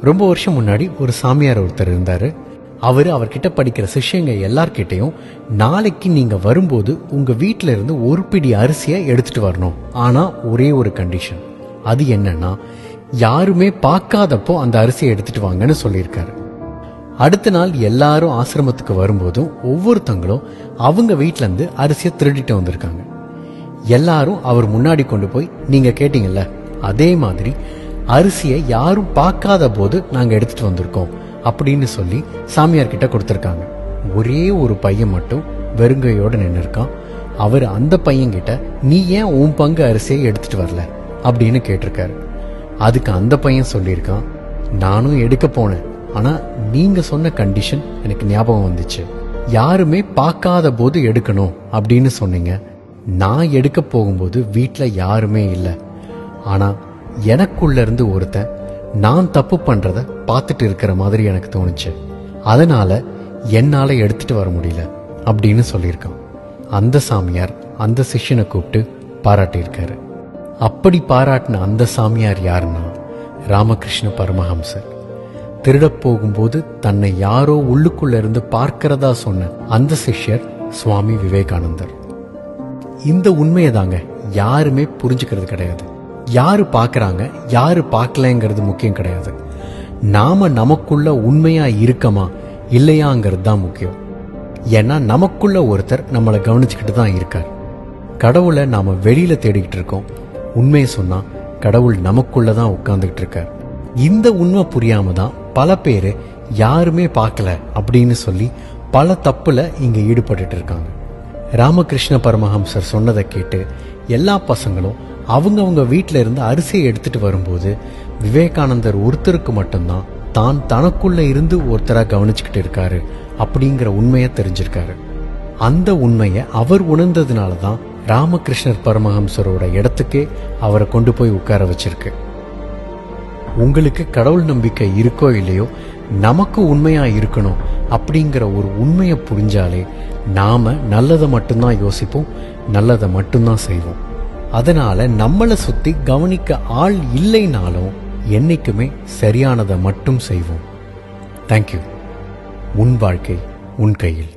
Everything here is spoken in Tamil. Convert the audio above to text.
ரொம்ப வருஷம் முன்னாடி ஒரு சாமியார் ஒருத்தர் இருந்தாரு அவர் அவர்கிட்ட படிக்கிற சிஷ்யங்க எல்லார்கிட்டையும் நாளைக்கு நீங்க வரும்போது உங்க வீட்ல இருந்து ஒரு பிடி அரிசியை எடுத்துட்டு வரணும் ஆனா ஒரே ஒரு கண்டிஷன் அது என்னன்னா யாருமே பார்க்காதப்போ அந்த அரிசியை எடுத்துட்டு வாங்கன்னு சொல்லியிருக்காரு அடுத்த நாள் எல்லாரும் ஆசிரமத்துக்கு வரும்போதும் ஒவ்வொருத்தங்களும் அவங்க வீட்ல இருந்து அரிசியை திருடிட்டு வந்திருக்காங்க எல்லாரும் அவர் முன்னாடி கொண்டு போய் நீங்க கேட்டீங்கல்ல அதே மாதிரி அரிசியை யாரும் பார்க்காத போது நாங்க எடுத்துட்டு வந்திருக்கோம் அப்படின்னு சொல்லி சாமியார் கிட்ட கொடுத்திருக்காங்க ஒரே ஒரு பையன் மட்டும் வெறுங்கையோட நின்று இருக்கான் அவர் அந்த பையன் கிட்ட நீ ஏன் உன் பங்கு அரிசியை எடுத்துட்டு வரல அப்படின்னு கேட்டிருக்காரு அதுக்கு அந்த பையன் சொல்லியிருக்கான் நானும் எடுக்க போனேன் ஆனா நீங்க சொன்ன கண்டிஷன் எனக்கு ஞாபகம் வந்துச்சு யாருமே பார்க்காத போது எடுக்கணும் அப்படின்னு சொன்னீங்க நான் எடுக்க போகும்போது வீட்ல யாருமே இல்லை ஆனா எனக்குள்ள இருந்து ஒருத்தன் நான் தப்பு பண்றத பார்த்துட்டு இருக்கிற மாதிரி எனக்கு தோணுச்சு அதனால என்னால எடுத்துட்டு வர முடியல அப்படின்னு சொல்லியிருக்கான் அந்த சாமியார் அந்த சிஷ்யனை கூப்பிட்டு பாராட்டியிருக்காரு அப்படி பாராட்டின அந்த சாமியார் யாருன்னா ராமகிருஷ்ண பரமஹம்சர் திருடப் போகும்போது தன்னை யாரோ உள்ளுக்குள்ள இருந்து பார்க்கிறதா சொன்ன அந்த சிஷ்யர் சுவாமி விவேகானந்தர் இந்த உண்மையை தாங்க யாருமே புரிஞ்சுக்கிறது கிடையாது யாரு பார்க்கறாங்க யாரு பார்க்கலங்கிறது முக்கியம் கிடையாது நாம நமக்குள்ள உண்மையா இருக்கமா இல்லையாங்கிறது தான் முக்கியம் ஏன்னா நமக்குள்ள ஒருத்தர் நம்மளை கவனிச்சுக்கிட்டு தான் இருக்கார் கடவுளை நாம வெளியில தேடிக்கிட்டு இருக்கோம் உண்மையை சொன்னா கடவுள் நமக்குள்ள தான் உட்கார்ந்துகிட்டு இருக்கார் இந்த உண்மை புரியாம தான் பல பேர் யாருமே பார்க்கல அப்படின்னு சொல்லி பல தப்புல இங்க ஈடுபட்டுட்டு இருக்காங்க ராமகிருஷ்ண பரமஹம்சர் சொன்னதை கேட்டு எல்லா பசங்களும் அவங்கவங்க வீட்டில இருந்து அரிசியை எடுத்துட்டு வரும்போது விவேகானந்தர் ஒருத்தருக்கு மட்டும்தான் தான் தனக்குள்ள இருந்து ஒருத்தரா கவனிச்சுக்கிட்டு இருக்காரு அப்படிங்கிற உண்மையை தெரிஞ்சிருக்காரு அந்த உண்மையை அவர் உணர்ந்ததுனால தான் ராமகிருஷ்ணர் பரமஹம்சரோட இடத்துக்கே அவரை கொண்டு போய் உட்கார வச்சிருக்கு உங்களுக்கு கடவுள் நம்பிக்கை இருக்கோ இல்லையோ நமக்கு உண்மையா இருக்கணும் அப்படிங்கிற ஒரு உண்மையை புரிஞ்சாலே நாம நல்லதை மட்டும்தான் யோசிப்போம் நல்லதை மட்டும்தான் செய்வோம் அதனால நம்மளை சுத்தி கவனிக்க ஆள் இல்லைனாலும் என்னைக்குமே சரியானதை மட்டும் செய்வோம் தேங்க்யூ உன் வாழ்க்கை உன் கையில்